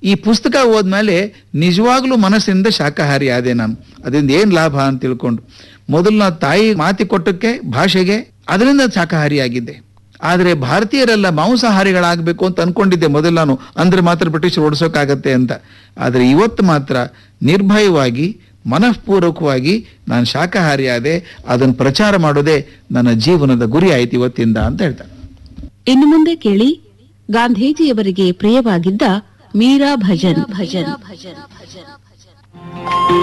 ಈ ಪುಸ್ತಕ ಓದ್ಮೇಲೆ ನಿಜವಾಗ್ಲೂ ಮನಸ್ಸಿಂದ ಶಾಕಾಹಾರಿ ಆದೆ ನಾನು ಅದರಿಂದ ಏನ್ ಲಾಭ ಅಂತ ತಿಳ್ಕೊಂಡು ಮೊದಲು ನಾ ತಾಯಿ ಮಾತಿ ಕೊಟ್ಟಕ್ಕೆ ಭಾಷೆಗೆ ಅದರಿಂದ ಶಾಕಾಹಾರಿ ಆಗಿದ್ದೆ ಆದ್ರೆ ಭಾರತೀಯರೆಲ್ಲ ಮಾಂಸಾಹಾರಿಗಳಾಗಬೇಕು ಅಂತ ಅನ್ಕೊಂಡಿದ್ದೆ ಮೊದಲು ನಾನು ಅಂದ್ರೆ ಮಾತ್ರ ಬ್ರಿಟಿಷ್ ಓಡಿಸೋಕ್ಕಾಗತ್ತೆ ಅಂತ ಆದ್ರೆ ಇವತ್ತು ಮಾತ್ರ ನಿರ್ಭಯವಾಗಿ ಮನಃಪೂರ್ವಕವಾಗಿ ನಾನು ಶಾಕಾಹಾರಿ ಆದೆ ಅದನ್ನು ಪ್ರಚಾರ ಮಾಡೋದೇ ನನ್ನ ಜೀವನದ ಗುರಿ ಆಯ್ತು ಇವತ್ತಿಂದ ಅಂತ ಹೇಳ್ತಾರೆ ಇನ್ನು ಮುಂದೆ ಕೇಳಿ ಗಾಂಧೀಜಿಯವರಿಗೆ ಪ್ರಿಯವಾಗಿದ್ದ ಮೀರಾ ಭಜನ್ ಭಜನ್ ಭಜನ್ ಭಜನ್